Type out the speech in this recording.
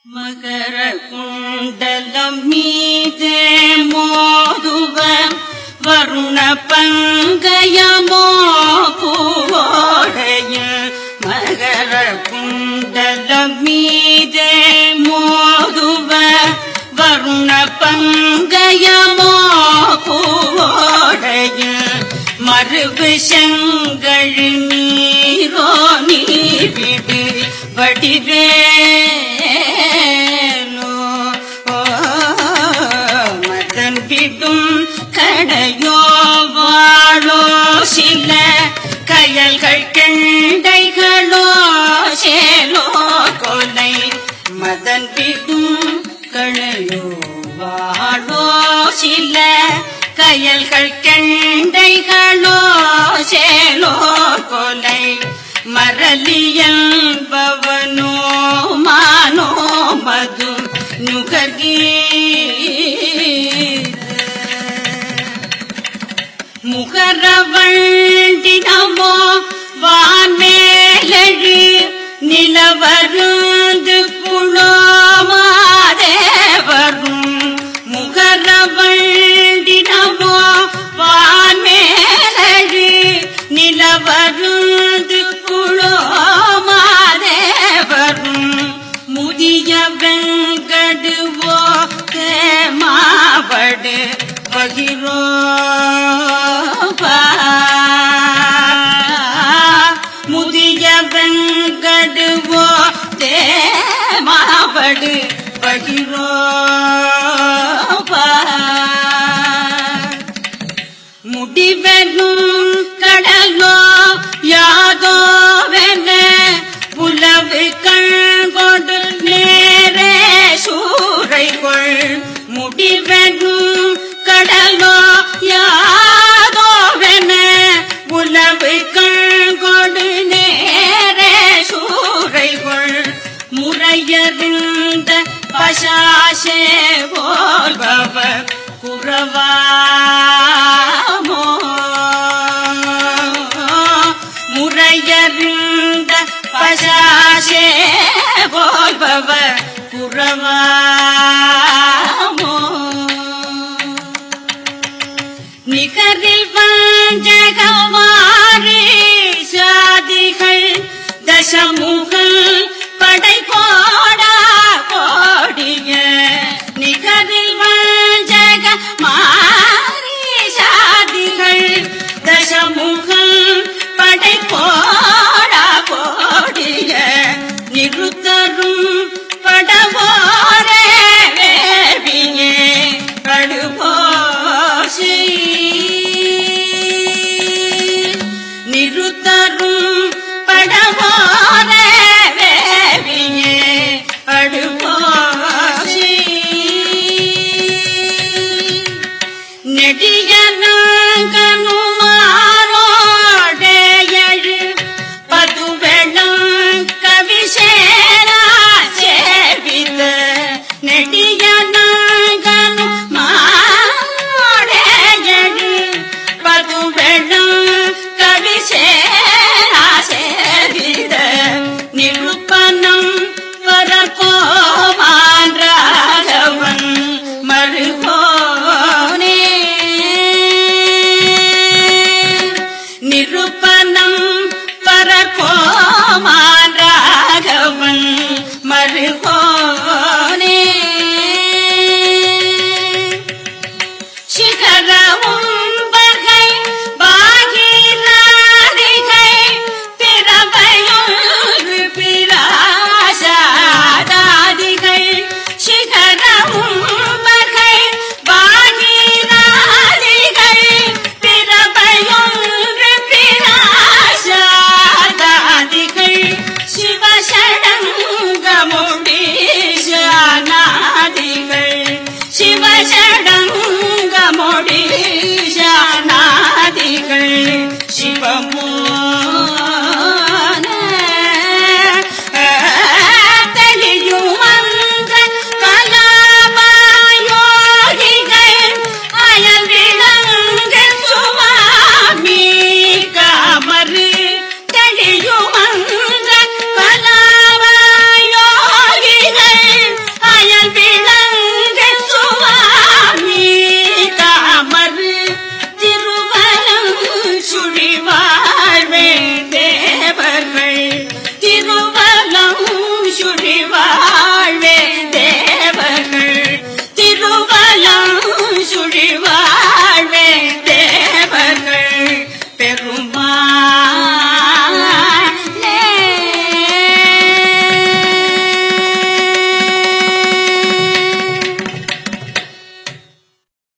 மகர குண்டலம் மீதே மோதுவ வருண பங்கயமோ பூவோடையில் மகர குண்டலம் மீதே மோதுவ வருண பங்கயமோ பூவோடையில் மறுவு செங்கழ் நீரோ நீவிடு வடிவேலோ ஓ, மதன் விடும் கடையோ வாழோ சில கயல்கள் கெண்டைகளோ சேலோ கொலை மதன் விடும் களையோ வாழோ சில கயல்கள் கெண்டைகளோ சேலோ கொலை மரலியல்பவனோ மானோ மது நுகர்கீத முகரவண்டினமோ வான்மேலழு நிலவருந்து புலோமாதே வரும் முகரவண்டினமோ வான்மேலழு நிலவருந்து புலோமாதே வரும் முதிய வெங்கடுவோ மாவடு பகிரோ முதிய வெங்கடுவோ தேமாவடு பகிரோ முடிவெனும் கடலோ யாதோவென புலவு கண்கொண்டு நேரே சூறைகொள் முடிவெனும் கடலோ யாதோவென புலவு கண்கொண்டு நேரே சூறைகொள் முறையறிந்த பசாசே போல்பவர் குறவாமோ முறையறிந்த பசாசே போல்பவர் குறவாமோ நிகரில் வஞ்சகமாறு சாதிகள் தசமுகல் படை கோடா கோடிய நிகரில் வஞ்சக மாறி சாதிகள் தசமுகல் படை கோடா கோடிய நிறுத்தரும் படவோர